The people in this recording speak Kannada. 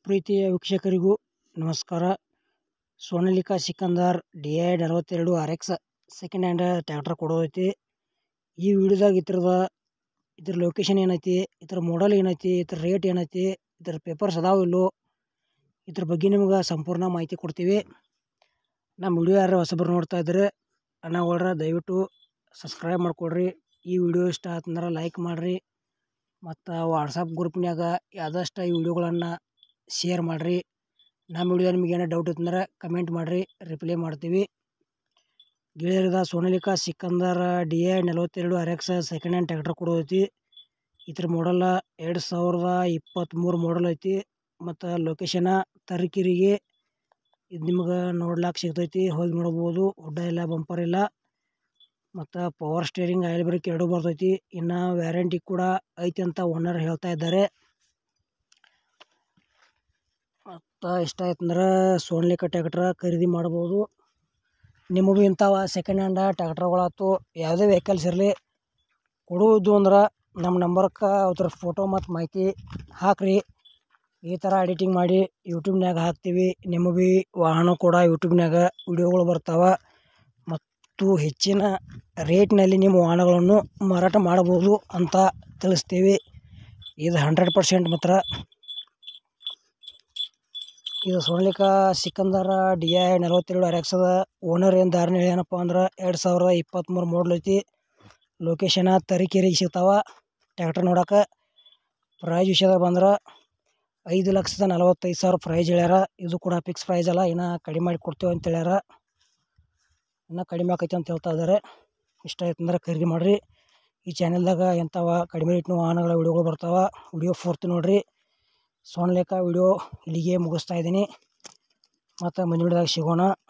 ಪ್ರೀತಿಯ ವೀಕ್ಷಕರಿಗೂ ನಮಸ್ಕಾರ ಸೋನಾಲಿಕಾ ಸಿಕಂದರ್ ಡಿ ಐ ನಲವತ್ತೆರಡು R X second hand tractor ಕೊಡೋದೈತಿ ಈ ವಿಡಿಯೋದಾಗ ಇದ್ರದ ಇದ್ರ ಲೊಕೇಶನ್ ಏನೈತಿ ಇದ್ರ ಮಾಡಲ್ ಏನೈತಿ ಇದ್ರ ರೇಟ್ ಏನೈತಿ ಇದ್ರ ಪೇಪರ್ಸ್ ಅದಾವ ಇಲ್ಲೋ ಇದ್ರ ಬಗ್ಗೆ ನಿಮ್ಗೆ ಸಂಪೂರ್ಣ ಮಾಹಿತಿ ಕೊಡ್ತೀವಿ ನಮ್ಮ ವಿಡಿಯೋ ಯಾರು ಹೊಸಬರು ನೋಡ್ತಾ ಇದ್ರೆ ಅಣ್ಣಗಳ್ರ ದಯವಿಟ್ಟು ಸಬ್ಸ್ಕ್ರೈಬ್ ಮಾಡ್ಕೊಳ್ರಿ ಈ ವಿಡಿಯೋ ಇಷ್ಟ ಆತಂದ್ರೆ ಲೈಕ್ ಮಾಡಿರಿ ಮತ್ತು ವಾಟ್ಸಪ್ ಗ್ರೂಪ್ನ್ಯಾಗ ಆದಷ್ಟು ಈ ವಿಡಿಯೋಗಳನ್ನು ಶೇರ್ ಮಾಡಿರಿ ನಮ್ಮ ವಿಡಿಯೋ ನಿಮ್ಗೆ ಏನೋ ಡೌಟ್ ಇತ್ತಂದ್ರೆ ಕಮೆಂಟ್ ಮಾಡಿರಿ ರಿಪ್ಲೈ ಮಾಡ್ತೀವಿ ಗೆಳೆಯರದ ಸೋನಾಲಿಕಾ ಸಿಕಂದರ್ ಡಿ ಐ ನಲವತ್ತೆರಡು R X second hand tractor ಕೊಡೋದೈತಿ ಇದ್ರ ಮಾಡಲ್ಲ ಎರಡು ಸಾವಿರದ ಇಪ್ಪತ್ತ್ಮೂರು ಮಾಡಲ್ ಐತಿ ಮತ್ತು ಲೊಕೇಶನ ತರೀಕೆರೆಗೆ ಇದು ನಿಮ್ಗೆ ನೋಡ್ಲಾಕೆ ಸಿಗ್ತೈತಿ ಹೋಗಿ ನೋಡ್ಬೋದು ಹುಡ್ಡ ಇಲ್ಲ ಬಂಪರ್ ಇಲ್ಲ ಮತ್ತು ಪವರ್ ಸ್ಟೇರಿಂಗ್ ಆಯಿಲ್ ಬ್ರೇಕ್ ಎರಡೂ ಬರ್ತೈತಿ ಇನ್ನು ವ್ಯಾರಂಟಿ ಕೂಡ ಐತಿ ಅಂತ ಓನರ್ ಹೇಳ್ತಾ ಇದ್ದಾರೆ ಮತ್ತು ಇಷ್ಟ ಆಯ್ತಂದ್ರೆ ಸೋನಾಲಿಕಾ ಟ್ಯಾಕ್ಟ್ರ ಖರೀದಿ ಮಾಡ್ಬೋದು ನಿಮಗೂ ಇಂಥವ ಸೆಕೆಂಡ್ ಹ್ಯಾಂಡ ಟ್ಯಾಕ್ಟ್ರ್ಗಳಾಯ್ತು ಯಾವುದೇ ವೆಹಿಕಲ್ಸ್ ಇರಲಿ ಕೊಡುವುದು ಅಂದ್ರೆ ನಮ್ಮ ನಂಬರ್ಗೆ ಅದ್ರ ಫೋಟೋ ಮತ್ತು ಮಾಹಿತಿ ಹಾಕಿರಿ ಈ ಥರ ಎಡಿಟಿಂಗ್ ಮಾಡಿ ಯೂಟ್ಯೂಬ್ನ್ಯಾಗ ಹಾಕ್ತೀವಿ ನಿಮ್ಮ ಭೀ ವಾಹನ ಕೂಡ ಯೂಟ್ಯೂಬ್ನ್ಯಾಗ ವಿಡಿಯೋಗಳು ಬರ್ತಾವೆ ಮತ್ತು ಹೆಚ್ಚಿನ ರೇಟ್ನಲ್ಲಿ ನಿಮ್ಮ ವಾಹನಗಳನ್ನು ಮಾರಾಟ ಮಾಡಬಹುದು ಅಂತ ತಿಳಿಸ್ತೀವಿ ಇದು ಹಂಡ್ರೆಡ್ ಪರ್ಸೆಂಟ್ ಮಾತ್ರ ಇದು ಸೋನಾಲಿಕಾ ಸಿಕಂದರ ಡಿ ಐ ನಲವತ್ತೆರಡು ಆರ್ ಎಕ್ಸ್ ಅದ ಓನರ್ ಏನು ದಾರಿನ ಏನಪ್ಪ ಅಂದ್ರೆ ಎರಡು ಸಾವಿರದ ಇಪ್ಪತ್ತ್ಮೂರು ಮಾಡಲ್ ಐತಿ ಲೊಕೇಶನ ತರೀಕೆರೆಗೆ ಸಿಗ್ತಾವ ಟ್ಯಾಕ್ಟರ್ ನೋಡೋಕೆ ಪ್ರೈಸ್ ವಿಷಯದಾಗ ಬಂದ್ರೆ ಐದು ಲಕ್ಷದ ನಲವತ್ತೈದು ಸಾವಿರ ಪ್ರೈಸ್ ಹೇಳ್ಯಾರ ಇದು ಕೂಡ ಫಿಕ್ಸ್ ಪ್ರೈಸ್ ಅಲ್ಲ ಇನ್ನೂ ಕಡಿಮೆ ಮಾಡಿ ಕೊಡ್ತೇವೆ ಅಂತ ಹೇಳ್ಯಾರ ಇನ್ನೂ ಕಡಿಮೆ ಆಕೈತಿ ಅಂತ ಹೇಳ್ತಾ ಇದ್ದಾರೆ ಇಷ್ಟ ಆಯ್ತು ಅಂದ್ರೆ ಖರೀದಿ ಮಾಡಿರಿ ಈ ಚಾನೆಲ್ದಾಗ ಎಂಥವ ಕಡಿಮೆ ರೇಟ್ನ ವಾಹನಗಳ ವಿಡಿಯೋಗಳು ಬರ್ತಾವೆ ವಿಡಿಯೋ ಪೂರ್ತಿ ನೋಡಿರಿ ಸೋನಾಲಿಕಾ ವಿಡಿಯೋ ಇಲ್ಲಿಗೆ ಮುಗಿಸ್ತಾ ಇದ್ದೀನಿ ಮತ್ತು ಮುಂದಿನ ವಿಡಿಯೋದಾಗ ಸಿಗೋಣ